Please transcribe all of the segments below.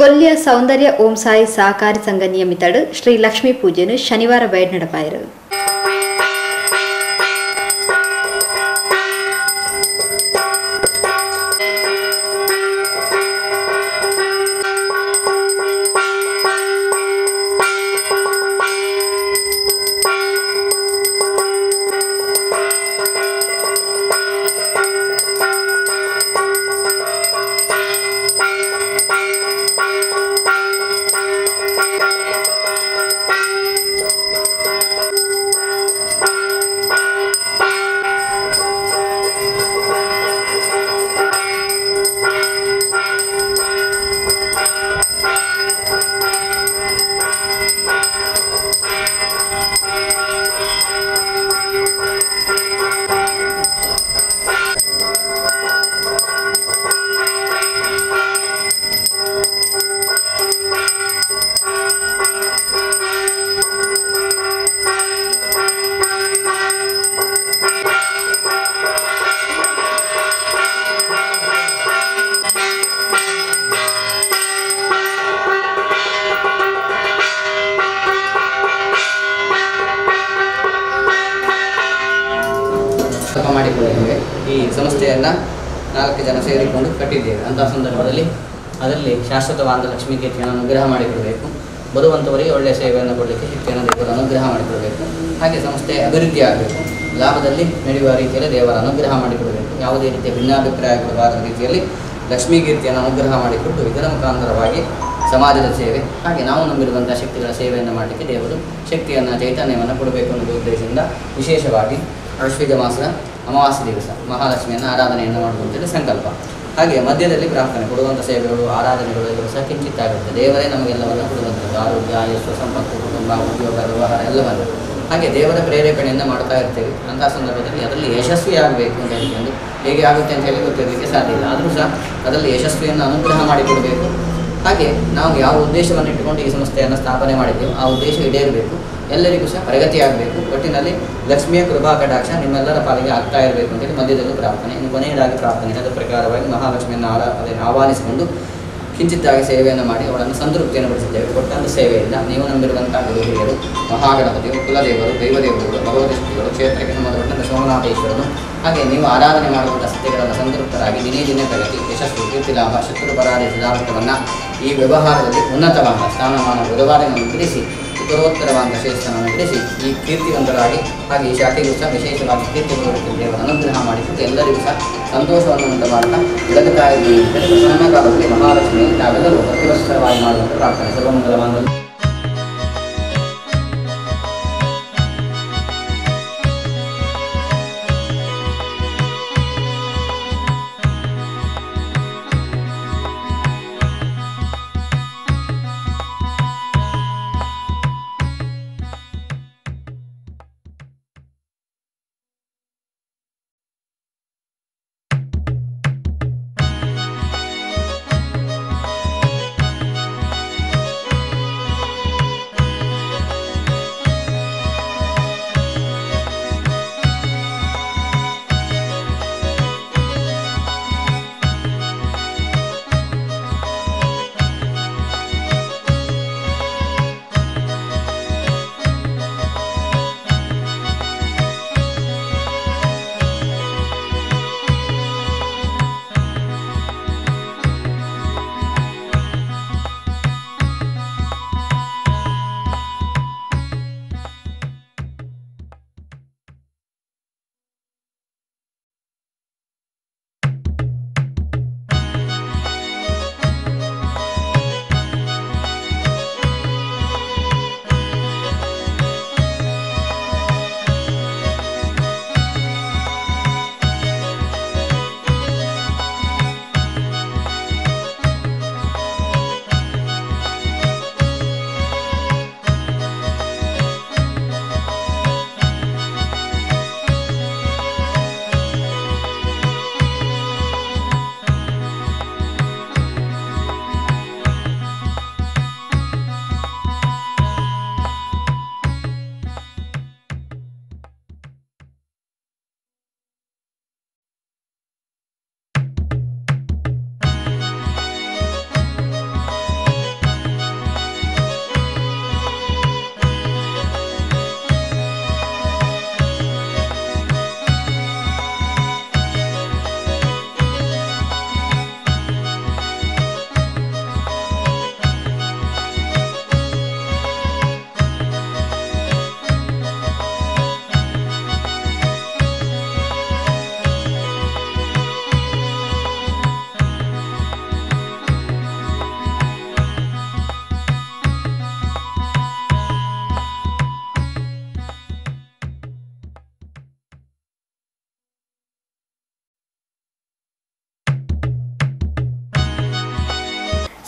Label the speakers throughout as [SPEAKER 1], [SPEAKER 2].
[SPEAKER 1] ಕೊಲ್ಲಿಯ ಸೌಂದರ್ಯ ಓಂ ಸಾಯಿ ಸಹಕಾರಿ ಸಂಘ ನಿಯಮಿತಡು ಶ್ರೀ ಲಕ್ಷ್ಮೀ ಪೂಜೆನು ಶನಿವಾರ ಬಯಡ್ ನಡಪಾಯರು
[SPEAKER 2] ಕೆಲಸ ಮಾಡಿಕೊಂಡಿದ್ದೇವೆ ಈ ಸಂಸ್ಥೆಯನ್ನು ನಾಲ್ಕು ಜನ ಸೇರಿಕೊಂಡು ಕಟ್ಟಿದ್ದೇವೆ ಅಂತಹ ಸಂದರ್ಭದಲ್ಲಿ ಅದರಲ್ಲಿ ಶಾಶ್ವತವಾದ ಲಕ್ಷ್ಮೀ ಕೀರ್ತಿಯನ್ನು ಅನುಗ್ರಹ ಮಾಡಿಕೊಡಬೇಕು ಬರುವಂಥವರಿಗೆ ಒಳ್ಳೆಯ ಸೇವೆಯನ್ನು ಕೊಡಲಿಕ್ಕೆ ಶಕ್ತಿಯನ್ನು ದೇವರ ಅನುಗ್ರಹ ಮಾಡಿಕೊಡಬೇಕು ಹಾಗೆ ಸಂಸ್ಥೆ ಅಭಿವೃದ್ಧಿ ಆಗಬೇಕು ಲಾಭದಲ್ಲಿ ನಡೆಯುವ ರೀತಿಯಲ್ಲಿ ದೇವರ ಅನುಗ್ರಹ ಮಾಡಿಕೊಡಬೇಕು ಯಾವುದೇ ರೀತಿಯ ಭಿನ್ನಾಭಿಪ್ರಾಯಗಳು ರೀತಿಯಲ್ಲಿ ಲಕ್ಷ್ಮೀ ಕೀರ್ತಿಯನ್ನು ಅನುಗ್ರಹ ಮಾಡಿಕೊಟ್ಟು ಇದರ ಮುಖಾಂತರವಾಗಿ ಸಮಾಜದ ಸೇವೆ ಹಾಗೆ ನಾವು ನಂಬಿರುವಂಥ ಶಕ್ತಿಗಳ ಸೇವೆಯನ್ನು ಮಾಡಲಿಕ್ಕೆ ದೇವರು ಶಕ್ತಿಯನ್ನು ಚೈತನ್ಯವನ್ನು ಕೊಡಬೇಕು ಅನ್ನೋ ಉದ್ದೇಶದಿಂದ ವಿಶೇಷವಾಗಿ ಆಶ್ವೀಜ ಮಾಸದ ಅಮಾವಾಸ್ಯ ದಿವಸ ಮಹಾಲಕ್ಷ್ಮಿಯನ್ನು ಆರಾಧನೆಯನ್ನು ಮಾಡುವಂಥದ್ದು ಸಂಕಲ್ಪ ಹಾಗೆ ಮಧ್ಯದಲ್ಲಿ ಪ್ರಾರ್ಥನೆ ಕೊಡುವಂಥ ಸೇವೆಗಳು ಆರಾಧನೆಗಳು ಎಲ್ಲವೂ ಸಹ ಕಿಂಚಿತ್ತಾಗುತ್ತೆ ದೇವರೇ ನಮಗೆಲ್ಲವನ್ನು ಕೊಡುವಂಥದ್ದು ಆರೋಗ್ಯ ಆಯುಷ್ಯ ಸಂಪತ್ತು ಕುಟುಂಬ ಉದ್ಯೋಗ ವ್ಯವಹಾರ ಎಲ್ಲವನ್ನು ಹಾಗೆ ದೇವರ ಪ್ರೇರೇಪಣೆಯನ್ನು ಮಾಡ್ತಾ ಇರ್ತೇವೆ ಅಂತಹ ಸಂದರ್ಭದಲ್ಲಿ ಅದರಲ್ಲಿ ಯಶಸ್ವಿ ಆಗಬೇಕು ಅಂತ ಹೇಳಿಕೊಂಡು ಹೇಗೆ ಆಗುತ್ತೆ ಅಂತ ಹೇಳಿ ಗೊತ್ತಿರಲಿಕ್ಕೆ ಸಾಧ್ಯ ಇಲ್ಲ ಆದರೂ ಸಹ ಅದರಲ್ಲಿ ಯಶಸ್ವಿಯನ್ನು ಅನುಗ್ರಹ ಮಾಡಿಕೊಡಬೇಕು ಹಾಗೆ ನಾವು ಯಾವ ಉದ್ದೇಶವನ್ನು ಇಟ್ಟುಕೊಂಡು ಈ ಸಂಸ್ಥೆಯನ್ನು ಸ್ಥಾಪನೆ ಮಾಡಿದ್ದೇವೆ ಆ ಉದ್ದೇಶ ಈಡೇರಬೇಕು ಎಲ್ಲರಿಗೂ ಸಹ ಪ್ರಗತಿ ಆಗಬೇಕು ಒಟ್ಟಿನಲ್ಲಿ ಲಕ್ಷ್ಮಿಯ ಕೃಪಾ ಕಟಾಕ್ಷ ನಿಮ್ಮೆಲ್ಲರ ಪಾಲಿಗೆ ಆಗ್ತಾ ಇರಬೇಕು ಅಂತೇಳಿ ಮಧ್ಯದಲ್ಲೂ ಪ್ರಾರ್ಥನೆ ಇನ್ನು ಕೊನೆಯದಾಗಿ ಪ್ರಾರ್ಥನೆ ಅದರ ಪ್ರಕಾರವಾಗಿ ಮಹಾಲಕ್ಷ್ಮಿಯನ್ನು ಆರಾ ಅದನ್ನು ಆಹ್ವಾನಿಸಿಕೊಂಡು ಕಿಂಚಿತ್ತಾಗಿ ಸೇವೆಯನ್ನು ಮಾಡಿ ಅವಳನ್ನು ಸಂತೃಪ್ತಿಯನ್ನು ಪಡಿಸಿದ್ದೇವೆ ಕೊಟ್ಟಂಥ ಸೇವೆಯಿಂದ ನೀವು ನಂಬಿರುವಂಥ ಗುರು ಹಿರಿಯರು ಮಹಾಗಣಪತಿಯು ಕುಲದೇವರು ದೈವದೇವರುಗಳು ಭಗವತಿ ಶಕ್ತಿಗಳು ಕ್ಷೇತ್ರಕ್ಕೆ ಸಂಬಂಧಪಟ್ಟಂಥ ಸೋಮನಾಥೇಶ್ವರನು ಹಾಗೆ ನೀವು ಆರಾಧನೆ ಮಾಡುವಂಥ ಸತ್ಯಗಳನ್ನು ಸಂತೃಪ್ತರಾಗಿ ದಿನೇ ದಿನೇ ಪ್ರಗತಿ ಯಶಸ್ಸು ಕೀರ್ತಿ ಲಾಭ ಶತ್ರು ಪರಾಧಿ ಸಿದ್ಧಾರ್ಥವನ್ನು ಈ ವ್ಯವಹಾರದಲ್ಲಿ ಉನ್ನತವಾದ ಸ್ಥಾನಮಾನ ಗುರುವಾರವನ್ನು ಬಿಡಿಸಿ ಉತ್ತರೋತ್ತರವಾದ ಶ್ರೇಷ್ಠನನ್ನು ಬಿಡಿಸಿ ಈ ಕೀರ್ತಿವಂತರಾಗಿ ಹಾಗೆ ಈ ಶಾಖೆಗೂ ಸಹ ವಿಶೇಷವಾಗಿ ಕೀರ್ತಿ ದೇವರ ಅನುಗ್ರಹ ಮಾಡಿಕೊಂಡು ಎಲ್ಲರಿಗೂ ಸಹ ಸಂತೋಷವನ್ನು ಉಂಟು ಮಾಡ್ತಾ ಬೆಳಗುತ್ತಾ ಇದ್ದೀವಿ ನನ್ನ ಕಾಲದಲ್ಲಿ ಮಹಾಲಕ್ಷ್ಮಿ ನಾವೆಲ್ಲರೂ ಪ್ರತಿವತ್ಸರವಾಗಿ ಮಾಡುವಂಥ ಪ್ರಾರ್ಥನೆ ಸರ್ವಮಂಗಲ ಮಾಂಗಲ್ಯ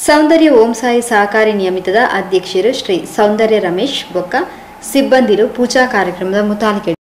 [SPEAKER 1] ಸೌಂದರ್ಯ ಓಂ ಸಾಯಿ ಸಹಕಾರಿ ನಿಯಮಿತದ ಅಧ್ಯಕ್ಷರು ಶ್ರೀ ಸೌಂದರ್ಯ ರಮೇಶ್ ಬೊಕ್ಕ ಸಿಬ್ಬಂದಿರು ಪೂಜಾ ಕಾರ್ಯಕ್ರಮದ ಮುತಾಲಿಕೆ